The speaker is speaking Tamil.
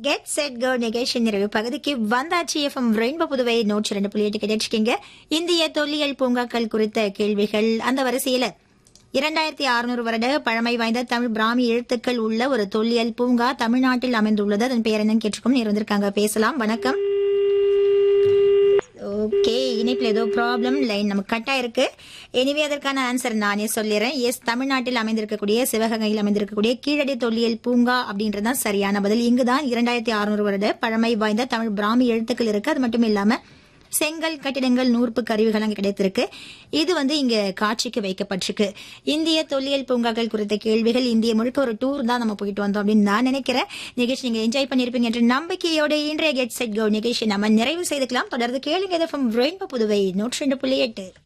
கெட் செட் கோ நிகழ்ச்சி நிறைவு பகுதிக்கு வந்தாச்சு எஃப்எம் ரெயின்போ புதுவை நூற்றி ரெண்டு புள்ளி எட்டு கேட்டிருக்கீங்க இந்திய தொல்லியல் பூங்காக்கள் குறித்த கேள்விகள் அந்த வரிசையில இரண்டாயிரத்தி அறுநூறு வருட பழமை வாய்ந்த தமிழ் பிராமி எழுத்துக்கள் உள்ள ஒரு தொல்லியல் பூங்கா தமிழ்நாட்டில் அமைந்துள்ளது அதன் பேர் என்னன்னு கேட்டிருக்கோம் நேர் வந்திருக்காங்க பேசலாம் வணக்கம் ஓகே இணைப்பில் ஏதோ ப்ராப்ளம் லைன் நமக்கு கட்டா இருக்கு எனிவே அதற்கான ஆன்சர் நானே சொல்லிடுறேன் எஸ் தமிழ்நாட்டில் அமைந்திருக்கக்கூடிய சிவகங்கையில் அமைந்திருக்கக்கூடிய கீழடி தொல்லியல் பூங்கா அப்படின்றது தான் சரியான பதில் இங்குதான் இரண்டாயிரத்தி அறுநூறு வருட பழமை வாய்ந்த தமிழ் பிராமி எழுத்துக்கள் இருக்கு அது மட்டும் இல்லாம செங்கல் கட்டிடங்கள் நூற்பு கருவிகள் அங்கே கிடைத்திருக்கு இது வந்து இங்க காட்சிக்கு வைக்கப்பட்டிருக்கு இந்திய தொல்லியல் பூங்காக்கள் குறித்த கேள்விகள் இந்திய முழுக்க ஒரு டூர் தான் நம்ம போயிட்டு வந்தோம் அப்படின்னு நான் நினைக்கிறேன் நிகழ்ச்சி நீங்க என்ஜாய் பண்ணிருப்பீங்க என்ற நம்பிக்கையோட இன்றைய கெட் செட் கோ நிகழ்ச்சி நம்ம நிறைவு செய்துக்கலாம் தொடர்ந்து கேளுங்க எஃப்எம் ரெயின்போ புதுவை நூற்றி ரெண்டு புள்ளி எட்டு